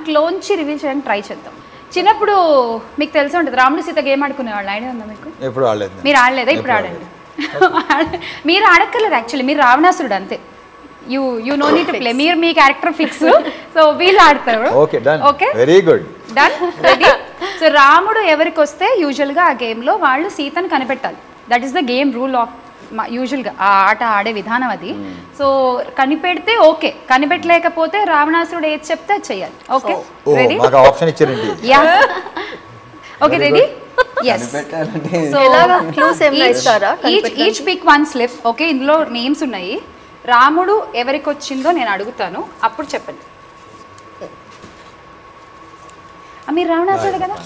దాంట్లోంచి రివీల్ చేయడానికి ట్రై చేద్దాం చిన్నప్పుడు మీకు తెలిసి ఉంటుంది రాముడు సీత గేమ్ ఆడుకునేవాళ్ళు ఐడియా ఉందా మీకు ఎప్పుడు ఆడలేదు నేను. మీరు ఆడలేదా ఇప్పుడు ఆడండి మీరు ఆడక్కర్లేదు యాక్చువల్లీ మీరు రావణాసురుడు అంతే యూ యూ నో నీ టు ప్లే మీరు మీ క్యారెక్టర్ ఫిక్స్ సో వీళ్ళు ఆడతారు okay done okay very good done ready so రాముడు ఎవరికి వస్తే యూజువల్గా ఆ గేమ్లో వాళ్ళు సీతను కనిపెట్టాలి that is the game rule of యూజువల్గా ఆ ఆట ఆడే విధానం అది సో కనిపెడితే ఓకే కనిపెట్టలేకపోతే రావణాసురుడు ఏది చెప్తే అది చెయ్యాలి ఓకే ఓ రెడీ మాకు ఆప్షన్ ఇచ్చారండి యా ఓకే రెడీ ఎస్ కనిపెట్టాలంటే సో ఎలాగా క్లూస్ ఏమైనా ఇస్తారా each each pick one slip okay ఇందులో నేమ్స్ ఉన్నాయి రాముడు ఎవరికి వచ్చిందో నేను అడుగుతాను అప్పుడు చెప్పండి ఆ, మీరు రావణాసుడు కదా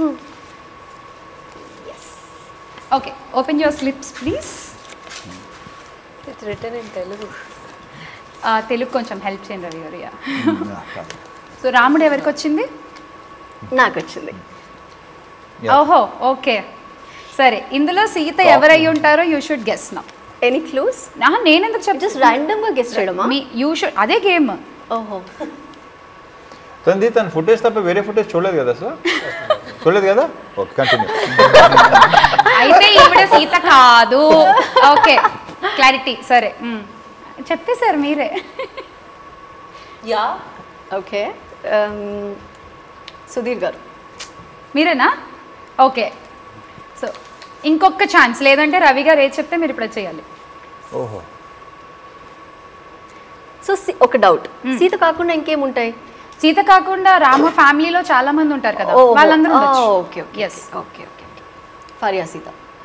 okay open your slips please it's written in Telugu Telugu కొంచెం హెల్ప్ చేయండి రవి గారు యా సో రాముడు ఎవరికి వచ్చింది నాకు వచ్చింది Yeah. ఓహో ఓకే సరే ఇందులో సీత ఎవరై ఉంటారో యూ షుడ్ గెస్ నా ఎనీ క్లూస్ నేను ఎందుకు చెప్ జస్ట్ ర్యాండమ్ గా గెస్ట్ చేయడమా మీ యూ షుడ్ అదే గేమ్ ఓహో తనది తన ఫుటేజ్ తప్ప వేరే ఫుటేజ్ చూడలేదు కదా అసలు చూడలేదు కదా ఓకే కంటిన్యూ అయితే ఈవిడ సీత కాదు ఓకే క్లారిటీ సరే మ్మ్. చెప్తే సార్ మీరే యా ఓకే సుధీర్ గారు మీరేనా ఓకే సో ఇంకొక ఛాన్స్ లేదంటే రవి గారు ఏది చెప్తే మీరు ఇప్పుడు అది చేయాలి ఓహో సో ఒక డౌట్ సీత కాకుండా ఇంకేముంటాయి సీత కాకుండా రామ ఫ్యామిలీలో చాలా మంది ఉంటారు కదా ఓహో. వాళ్ళందరూ ఆ, ఉండొచ్చు. Okay okay Yes. Okay okay Faria Sita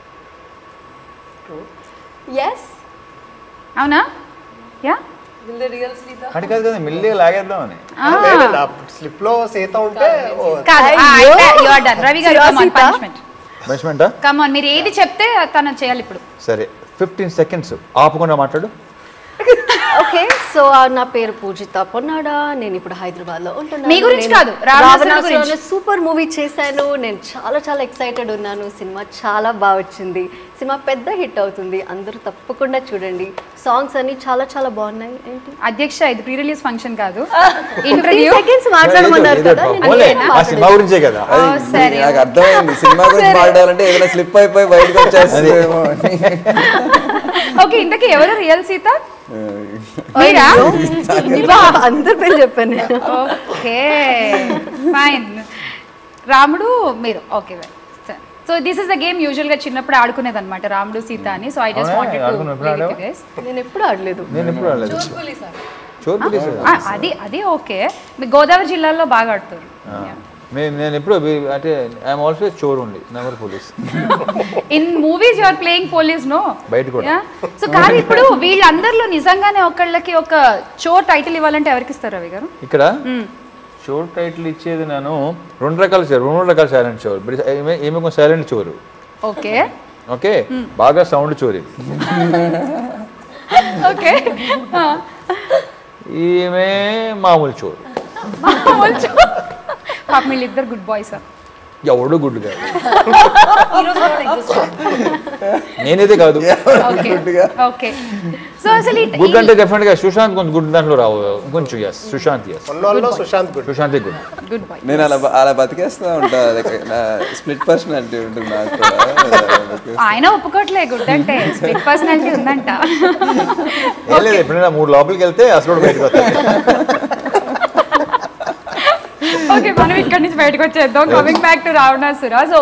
yes అవునా యా అంటే కాదు కదా మెల్లిగా లాగేద్దామని స్లిప్ లో సీత ఉంటే ఓ, కాదు అయ్యో. యు ఆర్ డన్ రవి గారు So, come on Sita? Punishment మంచిమెంటా కమ్ ఆన్ మీరు ఏది చెప్తే తను చేయాలి ఇప్పుడు సరే ఫిఫ్టీన్ సెకండ్స్ ఆపకుండా మాట్లాడు ఓకే సో నా పేరు పూజిత పొన్నాడా నేను ఇప్పుడు హైదరాబాద్ లో ఉంటున్నాను మీ గురించి నేను కాదు, రావణాసురుడు గురించి. సూపర్ మూవీ చేశాను నేను చాలా చాలా ఎక్సైటెడ్ ఉన్నాను సినిమా చాలా బాగా వచ్చింది సినిమా పెద్ద హిట్ అవుతుంది అందరూ తప్పకుండా చూడండి సాంగ్స్ అన్ని చాలా చాలా బాగున్నాయి ఏంటి అధ్యక్ష ఇది ప్రీ రిలీజ్ ఫంక్షన్ కాదు ఫిఫ్టీన్ ఇంటర్వ్యూ సెకండ్స్ మాట్లాడమన్నారు ఏదో కదా నేను పోలే, ఏం ఆ మాట్లాడలేదు. సినిమా గురించే కదా ఓ, సరే నాకు అర్థమైంది సినిమా గురించి మాట్లాడాలంటే ఏదైనా స్లిప్ అయిపోయి బయటకు వచ్చేస్తుందేమో అని. ఓకే ఇంతకీ ఎవరు రియల్ సీత మీరా ఇవా, అందరి పేరు చెప్పాను నేను ఓకే ఫైన్ రాముడు మీరు okay so this is the game usual గా చిన్నప్పుడు ఆడుకునేది అనమాట రాముడు సీత అని సో ఐ జస్ట్ అవునా? వాంటెడ్ ఆడుకున్నప్పుడు ఆడావా? టు నేను ఎప్పుడు ఆడలేదు నేను ఎప్పుడు రాలేదు చోర్ పోలీస్ అది అది ఓకే మీ గోదావరి జిల్లాలో బాగా ఆడుతారు నేను నేను ఎప్పుడు బి- అంటే I'm also chor only never police in movies you're playing police no బయట కూడా. సో కానీ ఇప్పుడు వీళ్ళందరిలో నిజంగానే ఒకళ్ళకి ఒక చోర్ టైటిల్ ఇవ్వాలంటే ఎవరికి ఇస్తారు రవి గారు ఇక్కడ చోర్ టైటిల్ ఇచ్చేది నేను రెండు రకాల చోరు రెండు రకాల సైలెంట్ చోరు బట్ ఏమే- ఏమో కొంచెం సైలెంట్ చోరు ఓకే ఓకే బాగా సౌండ్ చోరీ ఓకే ఈమె మామూలు చోరు పాప వీళ్ళిద్దరు గుడ్ బాయ్స్ ఎవడు గుడ్ కాదు నేనైతే కాదు ఓకే ఓకే సో అసలు ఈ- గుడ్ అంటే డెఫినెట్ గా సుశాంత్ కొంచెం గుడ్ దాంట్లో రావు కొంచెం ఎస్ సుశాంత్ ఎస్ ఉన్నోళ్ళలో Sushant good Sushant good good boy నేను అలా బ- అలా బతికేస్తా ఉంటా లైక్ నా స్ప్లిట్ పర్సనాలిటీ ఉంటుంది నాకు కూడా ఆయన ఒప్పుకోవట్లే గుడ్ అంటే స్ప్లిట్ పర్సనాలిటీ ఉందంట ఏం లేదు ఎప్పుడైనా మూడు లోపలికి వెళ్తే అసలు కూడా బయటకు వస్తాయి ఓకే మనం ఇక్కడ నుంచి బయటకు వచ్చేద్దాం coming back to Ravanasura so